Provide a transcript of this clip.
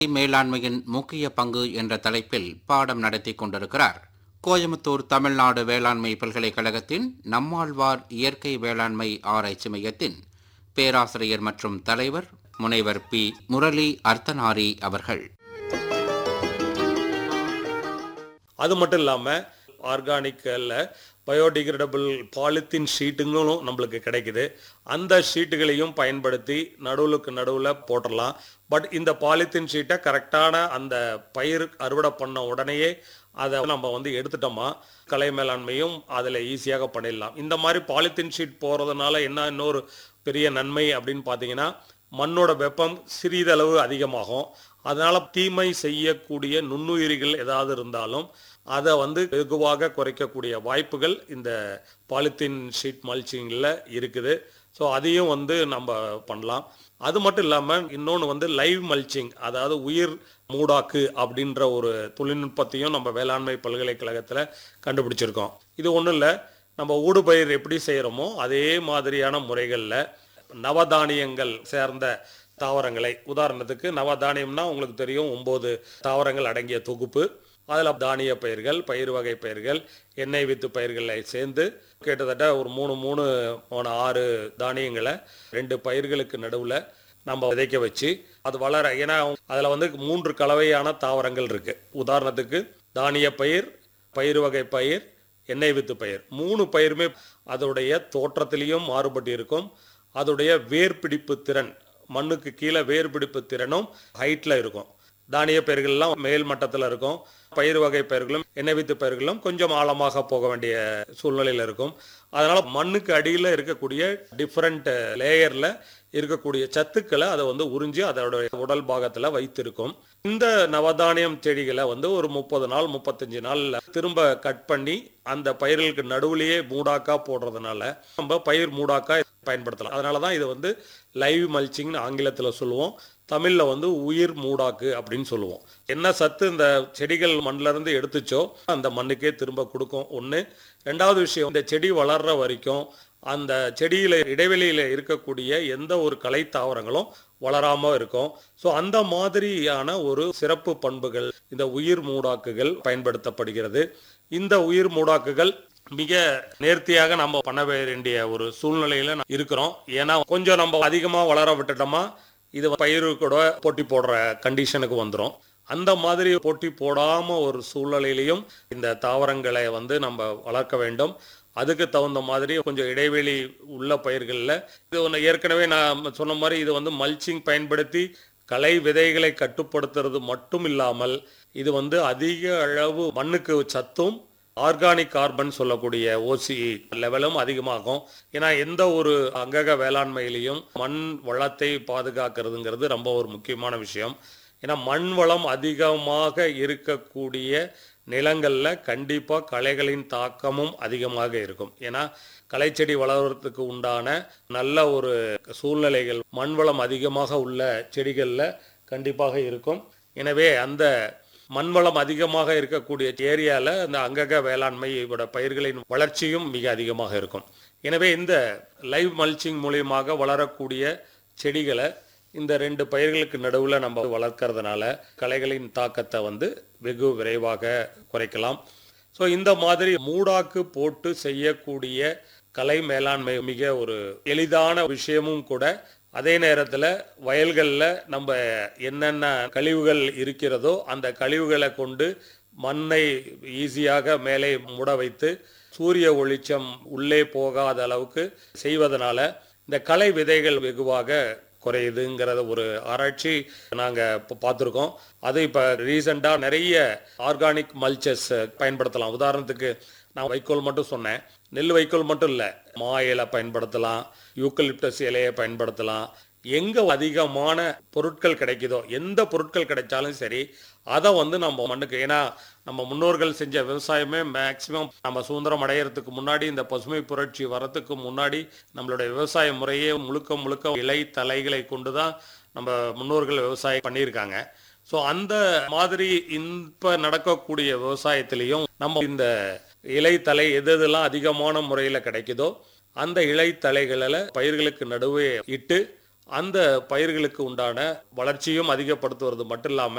மேலாண்மையின் முக்கிய பங்கு என்ற தலைப்பில் பாடம் நடத்தி கொண்டிருக்கிறார் கோயம்புத்தூர் தமிழ்நாடு வேளாண்மை பல்கலைக்கழகத்தின் நம்மாழ்வார் இயற்கை வேளாண்மை ஆராய்ச்சி மையத்தின் பேராசிரியர் மற்றும் தலைவர் முனைவர் பி முரளி அர்த்தனாரி அவர்கள் அது மட்டும் இல்லாமல் ஆர்கானிக்கில் பயோடிகிரேடபிள் பாலித்தீன் ஷீட்டுங்களும் நம்மளுக்கு கிடைக்குது அந்த ஷீட்டுகளையும் பயன்படுத்தி நடுவுலுக்கு நடுவில் போட்டுடலாம் பட் இந்த பாலித்தீன் ஷீட்டை கரெக்டான அந்த பயிர் அறுவடை பண்ண உடனேயே அதை நம்ம வந்து எடுத்துட்டோமா கலை மேலாண்மையும் அதில் ஈஸியாக பண்ணிடலாம் இந்த மாதிரி பாலித்தீன் ஷீட் போகிறதுனால என்ன இன்னொரு பெரிய நன்மை அப்படின்னு பார்த்தீங்கன்னா மண்ணோட வெப்பம் சிறிதளவு அதிகமாகும் அதனால தீமை செய்யக்கூடிய நுண்ணுயிரிகள் ஏதாவது இருந்தாலும் அதை வந்து வெகுவாக குறைக்கக்கூடிய வாய்ப்புகள் இந்த பாலித்தீன் ஷீட் மல்ச்சிங்கில் இருக்குது ஸோ அதையும் வந்து நம்ம பண்ணலாம் அது மட்டும் இல்லாமல் இன்னொன்று வந்து லைவ் மல்ச்சிங் அதாவது உயிர் மூடாக்கு அப்படின்ற ஒரு தொழில்நுட்பத்தையும் நம்ம வேளாண்மை பல்கலைக்கழகத்தில் கண்டுபிடிச்சிருக்கோம் இது ஒன்றும் இல்லை நம்ம ஊடுபயிர் எப்படி செய்கிறோமோ அதே மாதிரியான முறைகளில் நவதானியங்கள் சேர்ந்த தாவரங்களை உதாரணத்துக்கு நவதானியம்னா உங்களுக்கு தெரியும் ஒம்பது தாவரங்கள் அடங்கிய தொகுப்பு அதில் தானிய பயிர்கள் பயிர் வகை பயிர்கள் எண்ணெய் வித்து பயிர்களை சேர்ந்து கிட்டத்தட்ட ஒரு மூணு மூணு மூணு ஆறு தானியங்களை ரெண்டு பயிர்களுக்கு நடுவில் நம்ம விதைக்க வச்சு அது வளர ஏன்னா அதில் வந்து மூன்று கலவையான தாவரங்கள் இருக்குது உதாரணத்துக்கு தானிய பயிர் பயிர் வகை பயிர் எண்ணெய் வித்து பயிர் மூணு பயிருமே அதோடைய தோற்றத்திலையும் மாறுபட்டு இருக்கும் அதோடைய வேர்பிடிப்பு திறன் மண்ணுக்கு கீழே வேர்பிடிப்பு திறனும் ஹைட்டில் இருக்கும் தானிய பயிர்கள்லாம் மேல் மட்டத்தில் இருக்கும் பயிர் வகை பயிர்களும் எண்ணெய் வித்து பயிர்களும் கொஞ்சம் ஆழமாக போக வேண்டிய சூழ்நிலையில் இருக்கும் அதனால் மண்ணுக்கு அடியில் இருக்கக்கூடிய டிஃப்ரெண்ட் லேயரில் இருக்கக்கூடிய சத்துக்களை அதை வந்து உறிஞ்சி அதோட உடல் பாகத்தில் வைத்திருக்கும் இந்த நவதானியம் செடிகளை வந்து ஒரு முப்பது நாள் முப்பத்தஞ்சு நாள்ல திரும்ப கட் பண்ணி அந்த பயிர்களுக்கு நடுவுலயே மூடாக்கா போடுறதுனால நம்ம பயிர் மூடாக்கா பயன்படுத்தலாம் அதனால தான் இது வந்து லைவ் மல்ச்சிங்னு ஆங்கிலத்தில் சொல்லுவோம் தமிழில் வந்து உயிர் மூடாக்கு அப்படின்னு சொல்லுவோம் என்ன சத்து இந்த செடிகள் மண்ணில் இருந்து எடுத்துச்சோ அந்த மண்ணுக்கே திரும்ப கொடுக்கும் ஒன்று ரெண்டாவது விஷயம் இந்த செடி வளர்ற வரைக்கும் அந்த செடியில் இடைவெளியில் இருக்கக்கூடிய எந்த ஒரு கலை தாவரங்களும் வளராமல் இருக்கும் ஸோ அந்த மாதிரியான ஒரு சிறப்பு பண்புகள் இந்த உயிர் மூடாக்குகள் பயன்படுத்தப்படுகிறது இந்த உயிர் மூடாக்குகள் மிக நேர்த்தியாக நம்ம பண்ண வேண்டிய ஒரு சூழ்நிலையில நான் இருக்கிறோம் ஏன்னா கொஞ்சம் நம்ம அதிகமாக வளர விட்டுட்டோமா இது பயிர் கூட போட்டி போடுற கண்டிஷனுக்கு வந்துடும் அந்த மாதிரி போட்டி போடாம ஒரு சூழ்நிலையிலையும் இந்த தாவரங்களை வந்து நம்ம வளர்க்க வேண்டும் அதுக்கு தகுந்த மாதிரி கொஞ்சம் இடைவெளி உள்ள பயிர்களில் இது ஒன்று ஏற்கனவே நான் சொன்ன மாதிரி இது வந்து மல்ச்சிங் பயன்படுத்தி களை விதைகளை கட்டுப்படுத்துறது மட்டும் இல்லாமல் இது வந்து அதிக அளவு மண்ணுக்கு சத்தும் ஆர்கானிக் கார்பன் சொல்லக்கூடிய ஓசி லெவலும் அதிகமாகும் ஏன்னா எந்த ஒரு அங்கக வேளாண்மையிலையும் மண் வளத்தை பாதுகாக்கிறதுங்கிறது ரொம்ப ஒரு முக்கியமான விஷயம் ஏன்னா மண் வளம் அதிகமாக இருக்கக்கூடிய நிலங்களில் கண்டிப்பாக களைகளின் தாக்கமும் அதிகமாக இருக்கும் ஏன்னா களைச்செடி வளர்கிறதுக்கு உண்டான நல்ல ஒரு சூழ்நிலைகள் மண் வளம் அதிகமாக உள்ள செடிகளில் கண்டிப்பாக இருக்கும் எனவே அந்த மண்வளம் அதிகமாக இருக்கக்கூடிய ஏரியாவில் இந்த அங்கக வேளாண்மையோட பயிர்களின் வளர்ச்சியும் மிக அதிகமாக இருக்கும் எனவே இந்த லைவ் மல்ச்சிங் மூலியமாக வளரக்கூடிய செடிகளை இந்த ரெண்டு பயிர்களுக்கு நடுவில் நம்ம வளர்க்கறதுனால களைகளின் தாக்கத்தை வந்து வெகு விரைவாக குறைக்கலாம் ஸோ இந்த மாதிரி மூடாக்கு போட்டு செய்யக்கூடிய கலை மேலாண்மை மிக ஒரு எளிதான விஷயமும் கூட அதே நேரத்தில் வயல்களில் நம்ம என்னென்ன கழிவுகள் இருக்கிறதோ அந்த கழிவுகளை கொண்டு மண்ணை ஈஸியாக மேலே மூட வைத்து சூரிய ஒளிச்சம் உள்ளே போகாத அளவுக்கு செய்வதனால இந்த களை விதைகள் வெகுவாக குறையுதுங்கிறத ஒரு ஆராய்ச்சி நாங்கள் இப்போ பார்த்துருக்கோம் அது இப்போ ரீசெண்டாக நிறைய ஆர்கானிக் மல்ச்சஸ் பயன்படுத்தலாம் உதாரணத்துக்கு நான் வைக்கோல் மட்டும் சொன்னேன் நெல் வைக்கோல் மட்டும் இல்லை மா இலை பயன்படுத்தலாம் யூக்கலிப்டஸ் இலையை பயன்படுத்தலாம் எங்கே அதிகமான பொருட்கள் கிடைக்குதோ எந்த பொருட்கள் கிடைச்சாலும் சரி அதை வந்து நம்ம மண்ணுக்கு ஏன்னா நம்ம முன்னோர்கள் செஞ்ச விவசாயமே மேக்சிமம் நம்ம சுதந்திரம் அடையிறதுக்கு முன்னாடி இந்த பசுமை புரட்சி வரத்துக்கு முன்னாடி நம்மளுடைய விவசாய முறையே முழுக்க முழுக்க இலை தலைகளை கொண்டு தான் நம்ம முன்னோர்கள் விவசாயம் பண்ணியிருக்காங்க ஸோ அந்த மாதிரி இப்போ நடக்கக்கூடிய விவசாயத்திலையும் நம்ம இந்த இலை தலை எது எதெல்லாம் அதிகமான முறையில் கிடைக்குதோ அந்த இலை தலைகளில் பயிர்களுக்கு நடுவே இட்டு அந்த பயிர்களுக்கு உண்டான வளர்ச்சியும் அதிகப்படுத்துவது மட்டும் இல்லாமல்